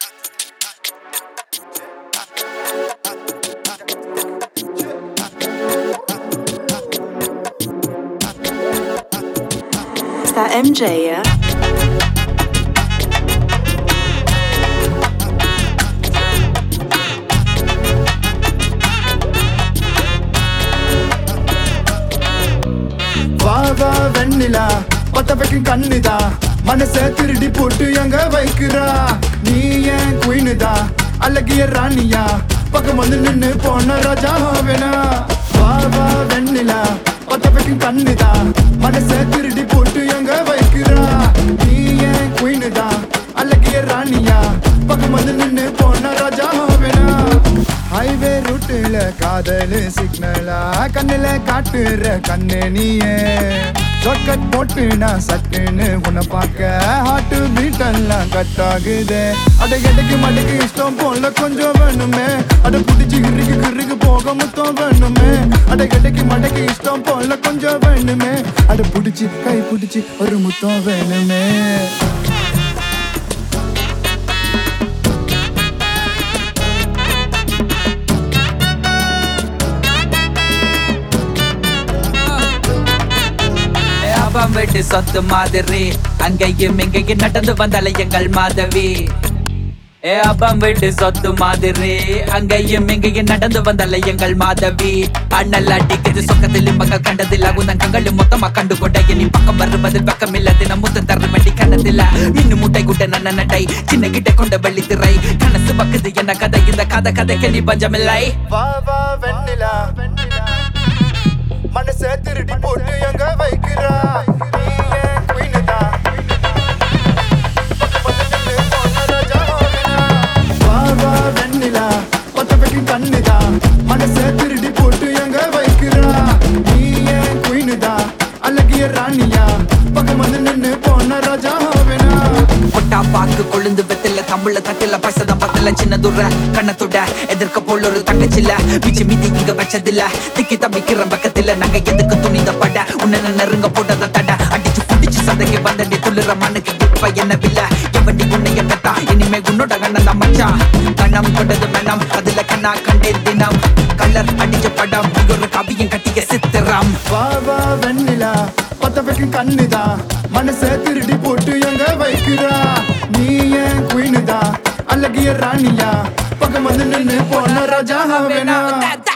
It's that MJ, yeah? வா வா வெண்ணிலா பத்த வைக்கும் கண்ணுதா மனச திருடி போட்டு எங்க வைக்கிறா நீ ஏன் குயினுதா அழகிய ராணியா பக்கம் வந்து நின்னு போன ராஜா வேணா வா வா வெண்ணிலா பத்த வைக்கும் கண்ணுதா மனச திருடி போட்டு எங்க வைக்கிறா நீ ஏன் குயினுதா அழகிய ராணியா பக்கம் வந்து நின்னு போன ராஜா வேணா ஹைவே ரூட்டுல காதல் சிக்னலா கண்ணுல காட்டுற கண்ணு நீயே ஷார்ட்கட் போட்டு நான் சட்டுன்னு உன்னை பார்க்க ஹார்ட் பீட் எல்லாம் கட் ஆகுது அட எடைக்கு மடைக்கு இஷ்டம் போல கொஞ்சம் வேணுமே அட புடிச்சு கிறுக்கு கிறுக்கு போக மொத்தம் வேணுமே அட எடைக்கு மடைக்கு இஷ்டம் போல கொஞ்சம் வேணுமே அட புடிச்சு கை புடிச்சு ஒரு முத்தம் வேணுமே அவன் வீட்டு சொத்து மாதிரி அங்கேயும் இங்கேயும் நடந்து வந்தால எங்கள் மாதவி ஏ அப்பம் வீட்டு சொத்து மாதிரி அங்கேயும் இங்கேயும் நடந்து வந்தால எங்கள் மாதவி அண்ணல் அடிக்குது சொக்கத்தில் மகள் கண்டதில்ல உந்தன் கங்களும் மொத்தமா கண்டு கொண்ட நீ பக்கம் வருவது பக்கம் இல்ல தினம் முத்தம் தர வேண்டி கண்ணதில்ல இன்னும் முட்டை குட்ட நன்ன நடை சின்ன கிட்ட கொண்ட வெள்ளி திரை கனசு பக்குது என்ன கதை இந்த கதை கதைக்கு நீ பஞ்சமில்லை வா வா வெண்ணிலா மனச திருடி போட்டு எங்க வைக்கிறா நீ ஏன் குயினுதா? பக்கத்துல நின்னு போன ராஜா வேணா. வா வா வெண்ணிலா பத்த வைக்கும் கண்ணுதா மனச திருடி போட்டு எங்க வைக்கிறா நீ ஏன் குயினுதா அழகிய ராணியா பக்கம் வந்து நின்னு போன ராஜா வேணா பொட்டா பாக்கு கொழுந்து வெத்தில தமிழ்ல தட்டில பசதம் பத்தல சின்ன துற கண்ணத்துட எதிர்க்க போல ஒரு தங்கச்சில மிச்சி மீதி இங்க வச்சதில்ல திக்கி தம்பிக்கிற பக்கத்துல நாங்க எதுக்கு துணிந்த பட உன்ன நெருங்க போட்டத தட அடிச்சு புடிச்சு சந்தைக்கு வந்தடி துள்ளுற மண்ணுக்கு இப்ப என்ன வில்ல எவண்டி உன்னைய பெத்தா இனிமே உன்னோட கண்ணன் தான் மச்சான் கண்ணம் கொண்டது மனம் அதுல கண்ணா கண்டே தினம் கலர் அடிச்ச படம் இங்க ஒரு கவியும் கட்டிய சித்திரம் வா வா வெண்ணிலா பத்த வைக்கும் கண்ணுதா மனச திருடி போட்டு எங்க வைக்கிறா நீ ஏன் குயினுதா அழகிய ராணியா பக்கம் வந்து நின்னு போன ராஜா வேணா